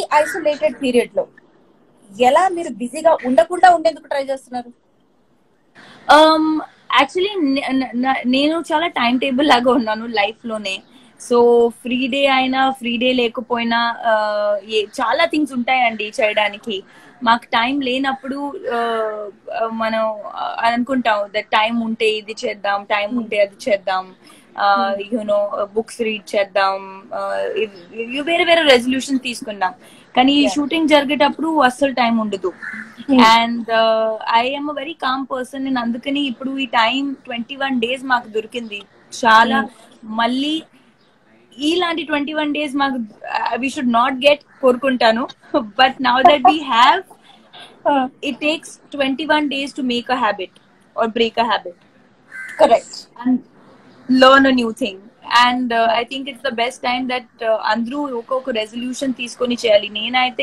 Isolated period లో ఎలా మీరు బిజీగా ఉండకుండా ఉండేందుకు ట్రై చేస్తున్నారు యాక్చువల్లీ నేను చాలా టైం టేబుల్ లాగా ఉన్నాను లైఫ్ లోనే సో ఫ్రీ డే అయినా ఫ్రీ డే లేకపోయినా ఆ, ఏ- చాలా థింగ్స్ ఉంటాయండి చేయడానికి మాకు టైం లేనప్పుడు ఆ, ఆ, మనం ఆ, అనుకుంటాం దట్ టైం ఉంటే ఇది చేద్దాం టైం ఉంటే అది చేద్దాం యూనో బుక్స్ రీడ్ చేద్దాం ఆ, ఇవ్- వేరే వేరే రెజల్యూషన్ తీసుకున్నాం కానీ ఈ షూటింగ్ జరిగేటప్పుడు అస్సలు టైం ఉండదు and I'm very calm person నేను అందుకని ఇప్పుడు ఈ టైం ట్వంటీ వన్ డేస్ మాకు దొరికింది చాలా మళ్ళీ ఇలాంటి ట్వంటీ వన్ డేస్ మాకు వీ షుడ్ నాట్ గెట్ కోరుకుంటాను but now that we have it takes twenty one days to make a habit or break a habit correct and learn a new thing and I think it's the best time that అందరూ ఒక్కొక్క resolution తీసుకొని చేయాలి నేనైతే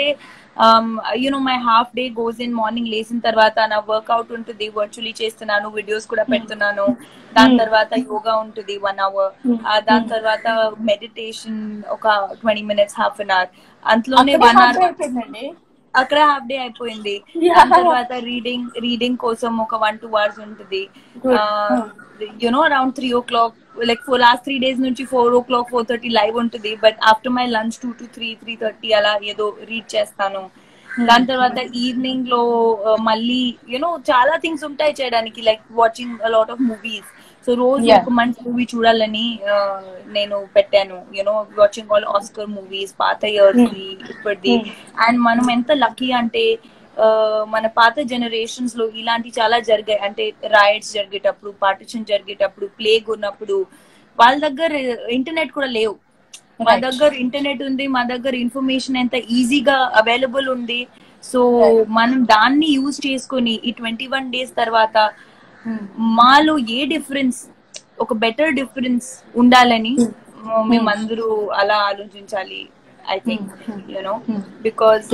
you know my half day goes in morning లేచిన తర్వాత నా work out ఉంటుంది virtually చేస్తున్నాను వీడియోస్ కూడా పెడుతున్నాను దాని తర్వాత యోగా ఉంటుంది వన్ అవర్ దాని తర్వాత మెడిటేషన్ ఒక twenty minutes half an hour అంతలోనే వన్ అవర్ అయిపోయిందండి అక్కడ హాఫ్ డే అయిపోయింది Yeah. దాని తర్వాత రీడింగ్ రీడింగ్ కోసం ఒక వన్ టూ అవర్స్ ఉంటుంది Good. You know around three o'clock like four last three days నుంచి four o'clock four thirty live ఉంటుంది but after my lunch two to three three thirty అలా ఏదో read చేస్తాను దాని తర్వాత ఈవినింగ్ లో uh, మళ్ళీ యూనో చాలా థింగ్స్ ఉంటాయి చేయడానికి like watching lot of movies so రోజు Yeah. ఒక మంచి మూవీ చూడాలని uh, నేను పెట్టాను you know watching all Oscar movies పాత ఇయర్స్ ఇప్పటిది అండ్ మనం ఎంత లక్కీ అంటే ఆ, మన పాత జనరేషన్స్ లో ఇలాంటి చాలా జరిగాయి అంటే రాయట్స్ జరిగేటప్పుడు పార్టిషన్ జరిగేటప్పుడు ప్లేగ్ ఉన్నప్పుడు వాళ్ళ దగ్గర ఇంటర్నెట్ కూడా లేవు మా Right. దగ్గర ఇంటర్నెట్ ఉంది మా దగ్గర ఇన్ఫర్మేషన్ ఎంత ఈజీగా అవైలబుల్ ఉంది సో మనం దాన్ని యూజ్ చేసుకొని ఈ ట్వంటీ వన్ డేస్ తర్వాత మాలో ఏ డిఫరెన్స్ ఒక బెటర్ డిఫరెన్స్ ఉండాలని మేమందరూ అలా ఆలోచించాలి I think you know because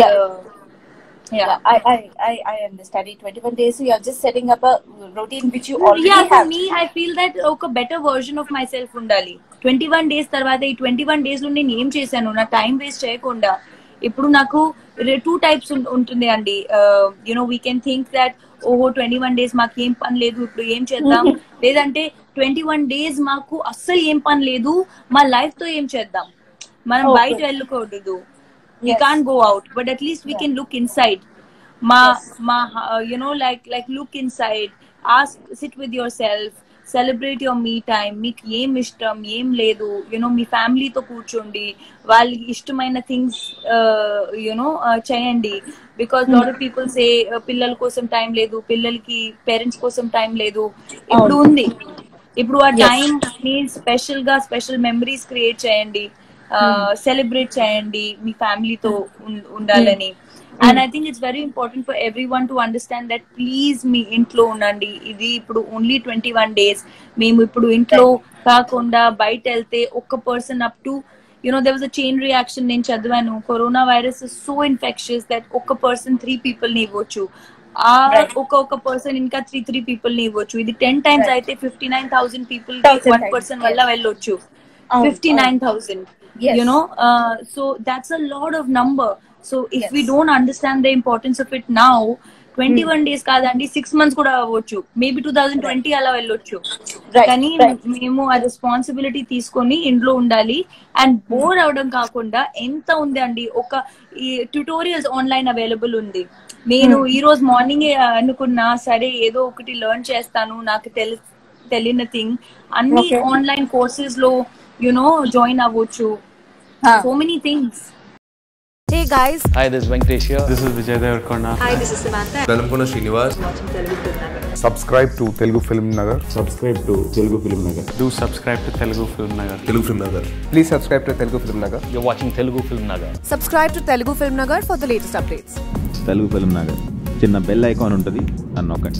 Yeah, I, I, I, I understand. In 21 days, you are just setting up a routine which you already yeah for have. మీ I feel that ఒక better version of myself ఉండాలి twenty one days తర్వాత ఈ twenty one days లో నేను ఏం చేశాను నా టైం వేస్ట్ చేయకుండా ఇప్పుడు నాకు టూ టైప్స్ ఉంటుంది అండి you know we can think that ఓహో ట్వంటీ వన్ డేస్ మాకు ఏం పని లేదు ఇప్పుడు ఏం చేద్దాం లేదంటే ట్వంటీ వన్ డేస్ మాకు అస్సలు ఏం పని లేదు మా లైఫ్ తో ఏం చేద్దాం మనం Okay. బయట వెళ్ళకూడదు we Yes. can't go out but at least we Yeah. can look inside ma Yes. ma uh, you know like like look inside ask sit with yourself celebrate your మీ time మీకు ఏం ఇష్టం ఏం లేదు you know మీ ఫ్యామిలీతో కూర్చోండి వాళ్ళకి ఇష్టమైన థింగ్స్ యునో చేయండి because lot of people say పిల్లల కోసం టైం లేదు పిల్లలకి పేరెంట్స్ కోసం టైం లేదు ఇప్పుడు ఉంది ఇప్పుడు ఆ Yes. టైం ని స్పెషల్ గా స్పెషల్ మెమరీస్ క్రియేట్ చేయండి సెలబ్రేట్ చేయండి మీ ఫ్యామిలీతో ఉండాలని and I think it's very important for everyone to understand that please మీ ఇంట్లో ఉండండి ఇది ఇప్పుడు ఓన్లీ ట్వంటీ వన్ డేస్ మేము ఇప్పుడు ఇంట్లో కాకుండా బయట వెళ్తే ఒక్క person up to you know there was a chain reaction నేను చదివాను corona virus so infectious that ఒక్క పర్సన్ త్రీ పీపుల్ ని ఇవ్వచ్చు ఆ Right. ఒక్కొక్క పర్సన్ ఇంకా త్రీ త్రీ పీపుల్ ని ఇవ్వచ్చు ఇది టెన్ టైమ్స్ Right. అయితే fifty nine thousand people Thousand one times, person వల్ల yes. వెళ్ళొచ్చు అవును, fifty nine thousand Yes. you know uh, so that's a lot of number so if we Yes. don't understand the importance of it now 21 days కాదండి six months కూడా అవ్వచ్చు maybe two thousand twenty అలా వెళ్ళొచ్చు Right, కానీ right. మేము ఆ responsibility తీసుకొని ఇంట్లో ఉండాలి అండ్ బోర్ అవడం కాకుండా ఎంత ఉంది అండి ఒక ఈ ట్యూటోరియల్స్ ఆన్లైన్ అవైలబుల్ ఉంది నేను ఈ రోజు మార్నింగ్ అనుకున్నా సరే ఏదో ఒకటి లెర్న్ చేస్తాను నాకు తెలి తెలియని థింగ్ అన్ని Okay. ఆన్లైన్ కోర్సెస్ లో యునో జాయిన్ అవ్వచ్చు Huh. So many things Hey guys, Hi, this is Venkatesh here. This is Vijay Devarkonda. hi, this is Samantha. Velankonda Srinivas subscribe to Telugu Film Nagar. subscribe to Telugu Film Nagar. Do subscribe to Telugu Film Nagar. Telugu film Nagar Please subscribe to Telugu Film Nagar. You're watching Telugu Film Nagar. Subscribe to Telugu Film Nagar for the latest updates. Telugu film Nagar చిన్న bell icon ఉంటుంది అని నొక్కండి